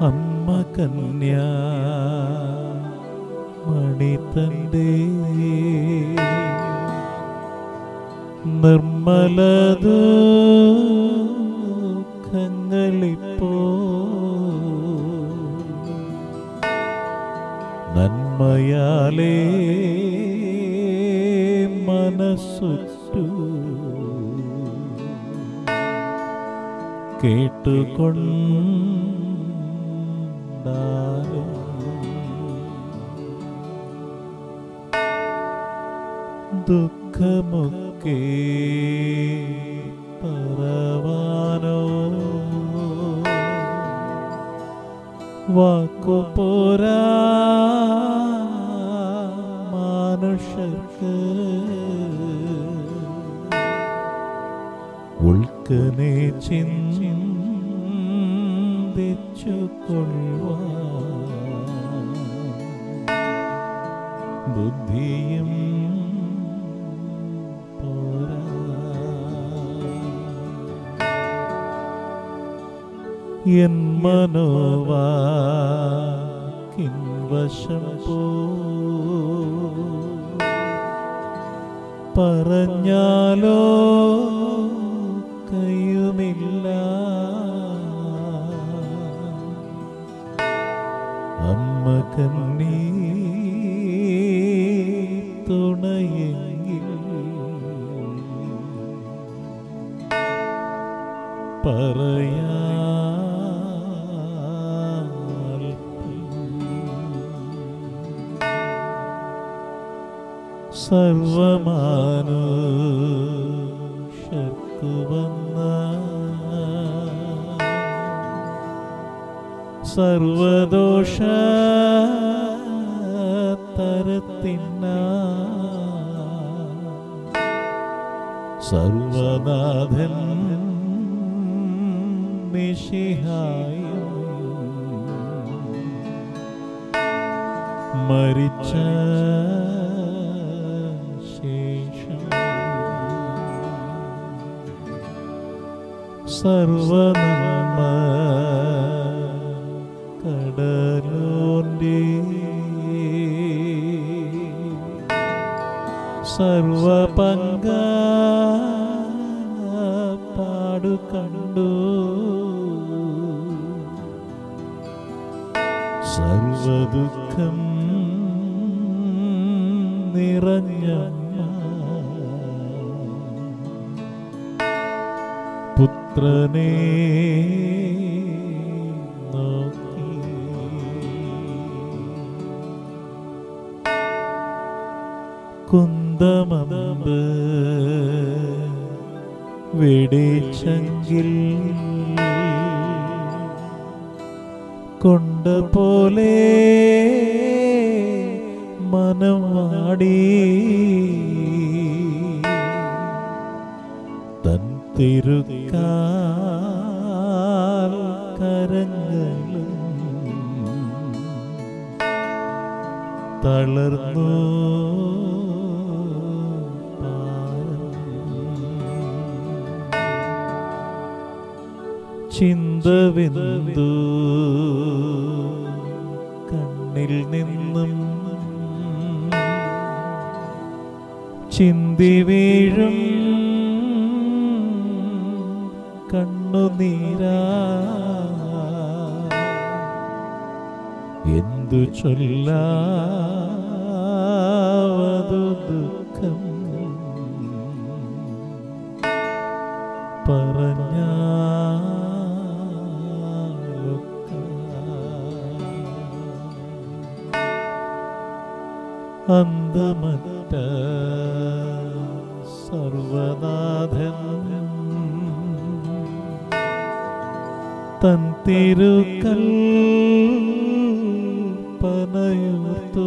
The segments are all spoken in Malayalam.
അമ്മ കന്യ മണി തന്റെ നിർമ്മലത് ദുഃഖങ്ങളിപ്പോ നന്മയാലേ മനസ്സുറ്റു കേട്ടുകൊണ്ടാലും ദുഃഖമൊക്കെ പറവാനോ വാക്കുപോരാ മനുഷ്യർക്ക് ഉൾക്കനെ ചിന്തിച്ചു കൊള്ളുവാൻ ബുദ്ധിയും പോരാ എൻ മനോവാക്കിൻ വശം പോ പറഞ്ഞാലോ കയ്യുമില്ല അമ്മ കണ്ണീ തുണയെങ്കിൽ പറയാൽ സർവമാനുഷർക്കു വന്ന സർവദോഷ തരത്തിന്ന സർവനാഥൻ നിഷിഹായും മരിച്ച ശേഷം സർവനന്മ കടലോന്റെ സർവപങ്ക പാടു കണ്ടു സർവദുഃഖം നിറഞ്ഞ പുത്രനെ നോക്കി കുന്തമമ്പ് വെടിച്ചെങ്കിൽ കൊണ്ട പോലെ മനം വാടി തൻ തിരുക്കാൽ കരങ്ങളും തളർന്നു ചിന്തവിന്ദു കണ്ണിൽ നിന്നും ചിന്തി വീഴും കണ്ണുനീരാ എന്തു ചൊല്ലാവതു ദുഃഖം പറഞ്ഞ അന്തമറ്റ സർവനാഥൻ തൻ തിരുക്കൽ പനയുർത്തു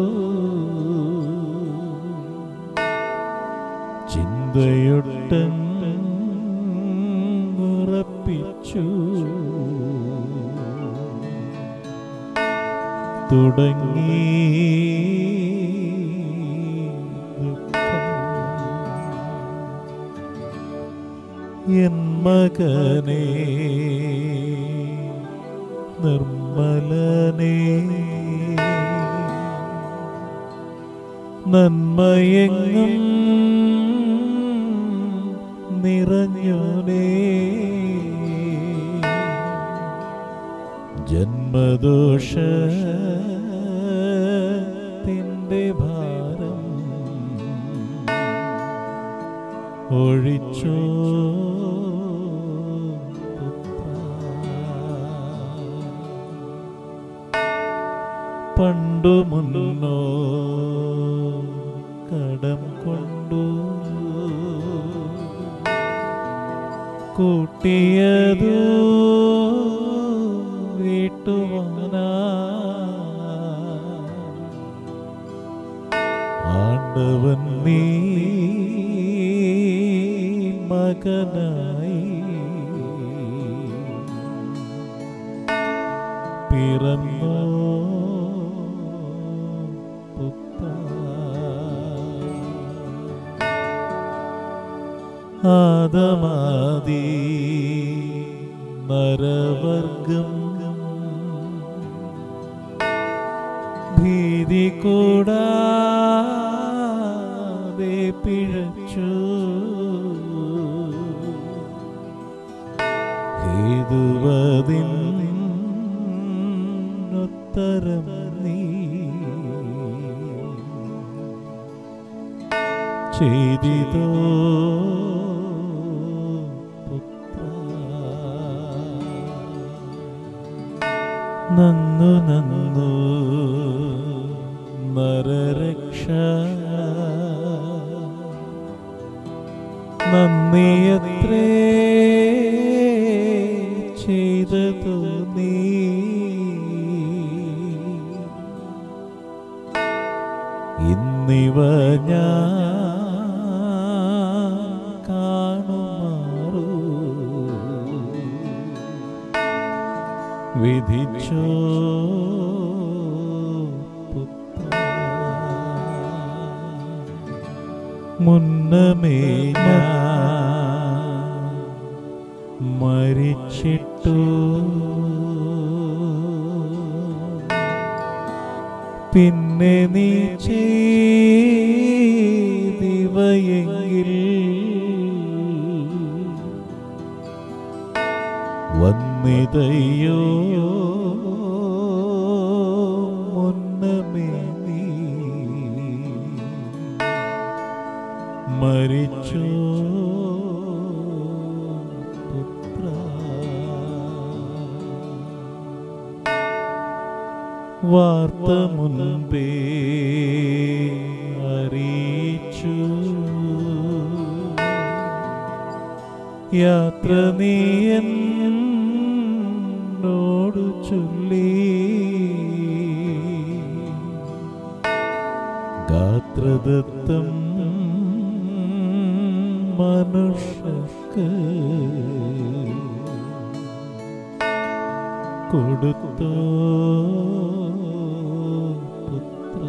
ചിന്തയൊട്ടൻ ഉറപ്പിച്ചു തുടങ്ങി ദുഃഖം എൻ മകനെ നിർമ്മ നിർമ്മലനേ നന്മയെങ്ങും നിറഞ്ഞോനേ ജന്മദോഷത്തിൻ്റെ ഭാരം ഒഴിച്ചോ പണ്ടു മുന്നോ കടം കൊണ്ടു കൂട്ടിയതു വീട്ടുവാനാ ആണ്ടവൻ നീ മകനായി പിറന്നോ പുത്ര ആദമാദി നരവർഗം ഭീതി കൂടാതെ പിഴച്ചു ഹേതുവതിൻ ഉത്തരം നീ ചെയ്തിതോ പുത്ര നന്നു നന്നു നരരക്ഷ നന്ദിയത്രേ ചെയ്തതു നീ ഇന്നിവ ഞാൻ കാണുമാറു വിധിച്ചോ പുത്ര മുന്നമേ ഞാൻ മരിച്ചിട്ടു പിന്നെ നീ ചെയ്തിവയെങ്കിൽ വന്നിതയോ മുന്നമേ നീ മരിച്ചോ പുത്ര വാർത്ത മുൻപേ അറിയിച്ചു യാത്ര നീ എന്നോടു ചൊല്ലി ഗാത്രദത്തം മനുഷ്യക്ക് കൊടുത്തോ പുത്ര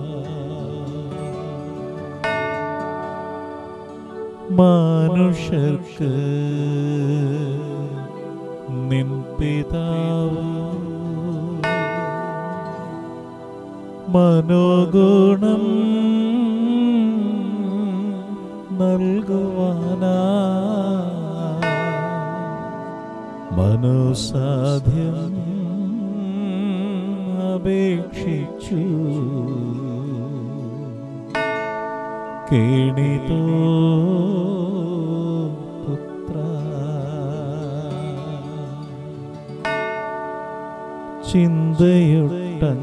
മനുഷ്യർക്ക് നിൻ പിതാവ് മനോഗുണം നൽകുവാനാ മനോസാധ്യം അപേക്ഷിച്ചു കേണിതോ പുത്ര ചിന്തയൊട്ടൻ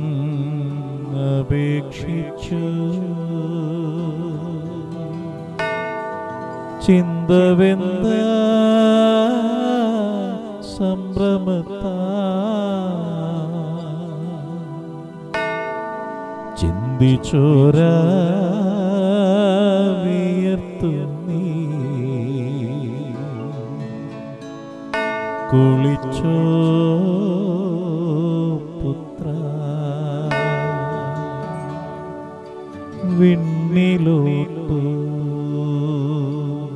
അപേക്ഷിച്ചു ചിന്തവെന്ത സംഭ്രമത്താ ചിന്തിച്ചോര വിയർത്തു നീ കുളിച്ചോ പുത്ര വിണ്ണിലോട്ടു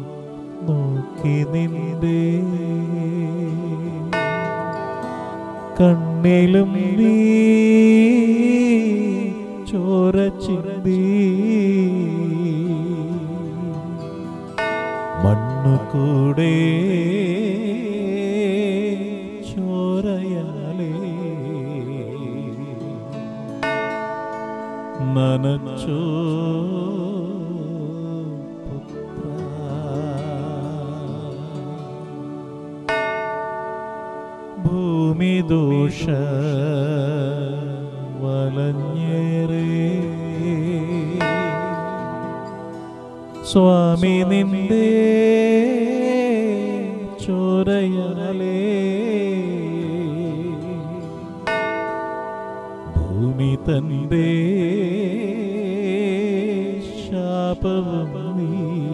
നോക്കി നിന്റെ കണ്ണിലും നീ ചോര ചിന്തി മണ്ണു കൂടെ ചോരയാലേ നനച്ചോ പുത്രാ. ഭൂമിദോഷ വലഞ്ഞേറേ സ്വാമി നിന്റെ ചോരയാലേ ഭൂമി തന്റെ ശാപവും നീ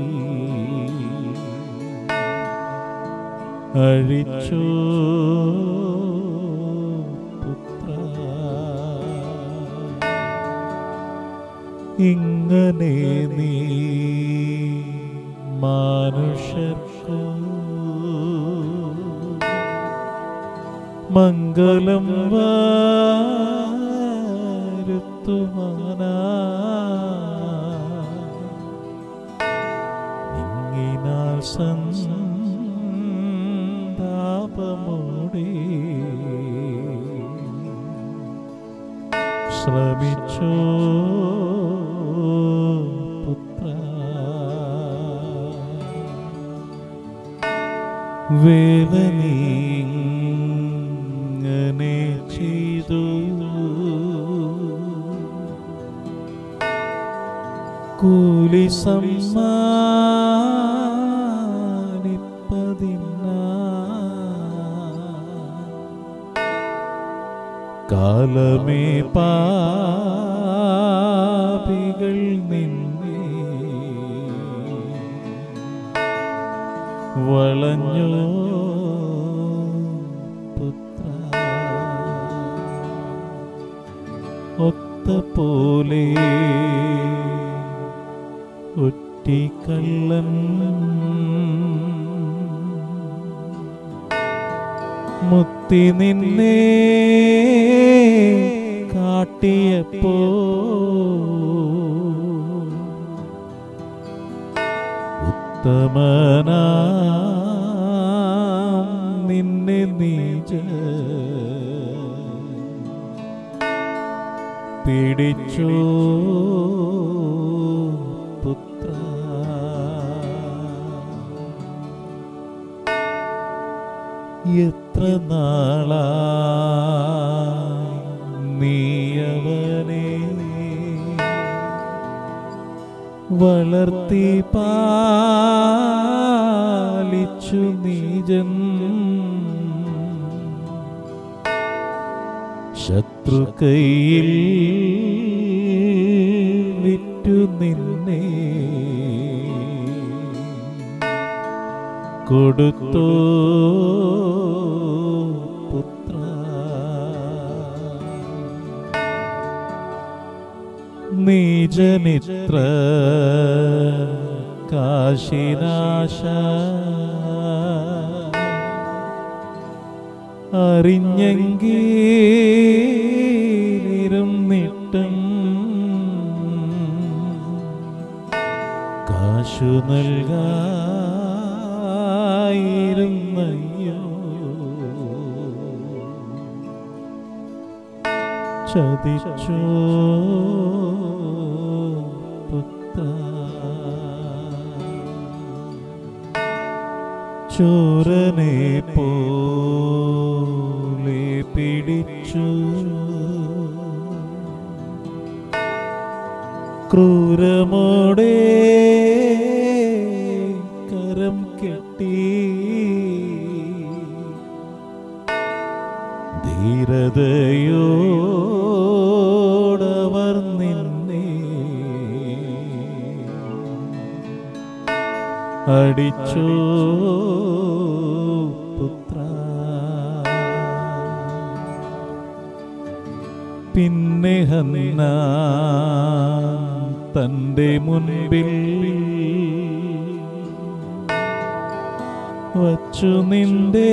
അഴിച്ചോ പുത്ര ഇങ്ങനെ നീ മനുഷ്യർക്കു മംഗളം വരുത്തുവാനാ ഇങ്ങിനാൽ സന്താപമോടെ ശ്രമിച്ചോ പുത്ര വേദനീങ്ങനെ ചെയ്തു കൂലി സമ്മാനിപ്പതിന്ന കാലമേ പാപികൾ നിന്നെ വളഞ്ഞോ പുത്ര ഒത്ത പോലെ ഒറ്റിക്കള്ളൻ മുത്തി നിന്നെ കാട്ടിയപ്പോ ഉത്തമനാം നിന്നെ നീജ പിടിച്ചോ പുത്ര എത്ര നാളാ നീയവനെ വളർത്തി പാലിച്ചു നീജൻ ശത്രു കയ്യിൽ വിറ്റു നിന്നെ കൊടുത്തോ പുത്ര നീജനിത്ര കാശിനാശ അറിഞ്ഞെങ്കിലിരുന്നിട്ടും കാശു നൽകായിരുന്നയ്യോ ചതിച്ചോ പുത്ര ചോരനെ പോലെ പിടിച്ചു ക്രൂരമോടെ കരം കെട്ടി ധീരതയോടവർ നിന്നെ അടിച്ചോ പുത്ര പിന്നെ ഹന്ന തന്റെ മുൻപിൽ വച്ചു നിന്റെ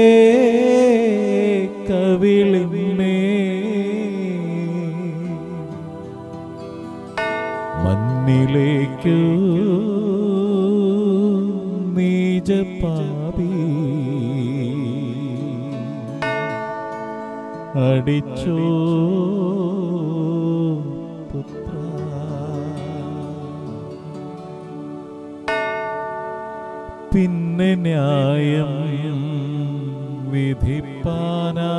കവിളിന്മേ മണ്ണിലേക്കു നീജപാപി അടിച്ചോ പുത്ര പിന്നെ ന്യായം വിധിപ്പാനാ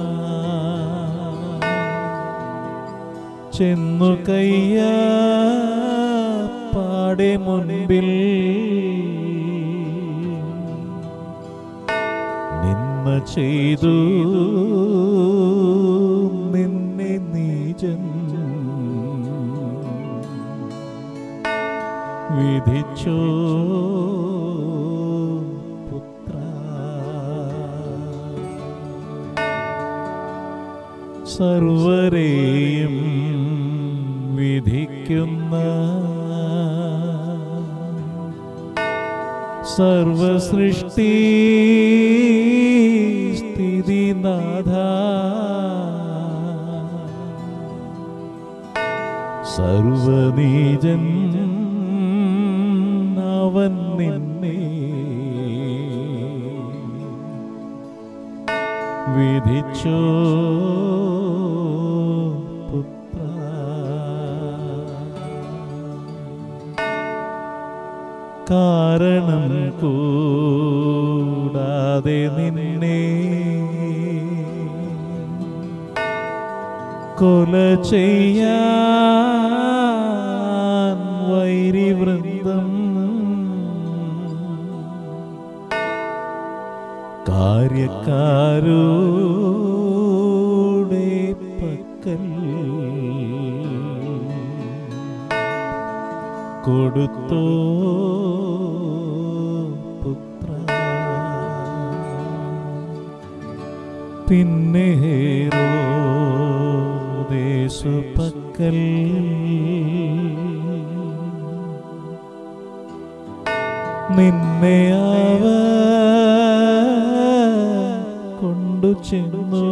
ചെന്നു കയ്യ പാടെ മുൻപിൽ നിന്ന ചെയ്തു നിന്നെ നീജൻ വിധിച്ചോ പുത്ര സർവരെയും വിധിക്കുന്ന സർവസൃഷ്ടി സ്ഥിതിനാഥ സർവനീജൻ അവൻ നിന്നെ വിധിച്ചോ പുത്ര കാരണം കൂടാതെ നിന്നെ കൊല ചെയ്യാൻ വൈരിവൃന്ദം കാര്യക്കാരുടെ പക്കൽ കൊടുത്തോ പുത്ര പിന്നെ ദേശു പക്കൽ നിന്നെ അവ കൊണ്ടു ചെന്നു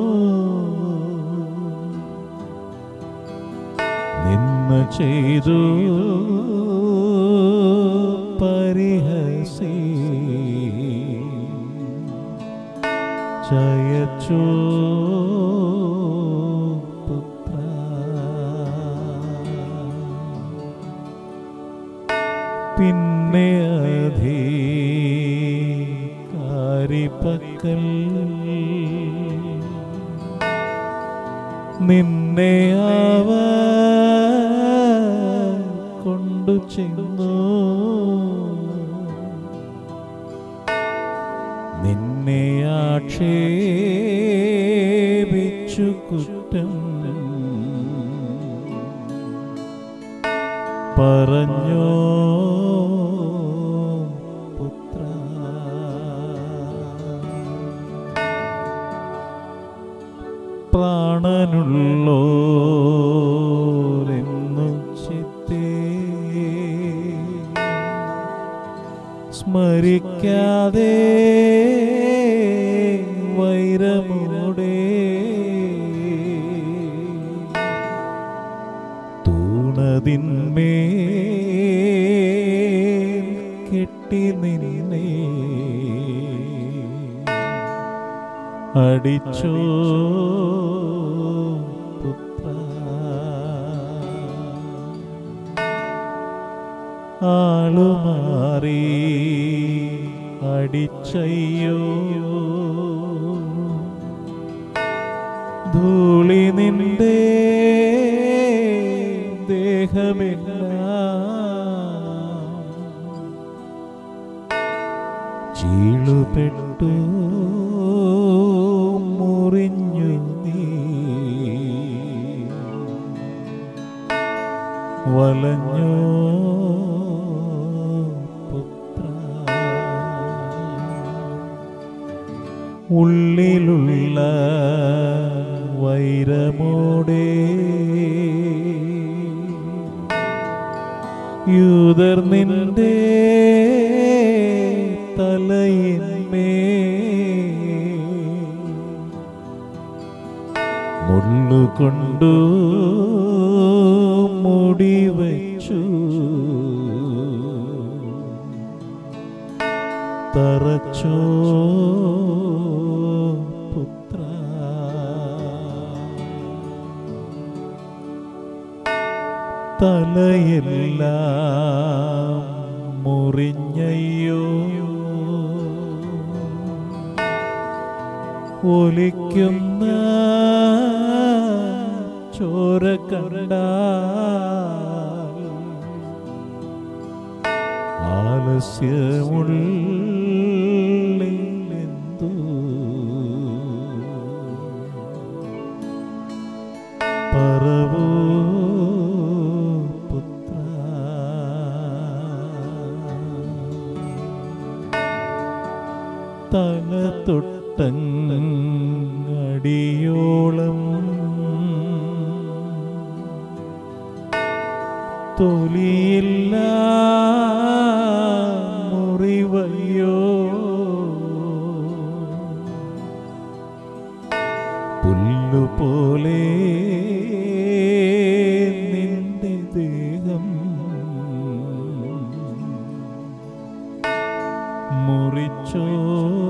നിന്ന ചെയ്തു പരിഹസി ചയച്ചോ പുത്ര പിന്നെ അധികാരിപ്പക്കൽ നിന്നെ അവ കൊണ്ടു ചെന്നു നിന്നെ ആക്ഷേപിച്ചു കുറ്റം പറഞ്ഞോ പുത്ര പ്രാണനുള്ളോരെന്നു ചിത്തേ സ്മരിക്കാതെ വൈരമോടെ തൂണതിന്മേൽ കെട്ടി നിന്നെ അടിച്ചോ പുത്ര ആളുമാറി അടിച്ചയ്യോ ധൂളി നിന്റെ ദേഹമെല്ലാം ചീളുപെട്ടു മുറിഞ്ഞു നീ വലഞ്ഞു പുത്ര ഉള്ളിലുള്ള വൈരമോടെ യൂതർ നിന്റെ തലയിന്മേ മുള്ളുകൊണ്ടു മുടിവച്ചു തറച്ചോ പുത്ര തലയെല്ലാം മുറിഞ്ഞയ്യോ ഒലിക്കുന്ന ചോര കണ്ട ആലസ്യമുള്ളെന്തു പറവൂ പുത്ര തല തൊട്ടങ്ങടിയോളം തൊലിയില്ല മുറിവയ്യോ പുല്ലുപോലെ നിന്റെ ദേഹം മുറിച്ചോ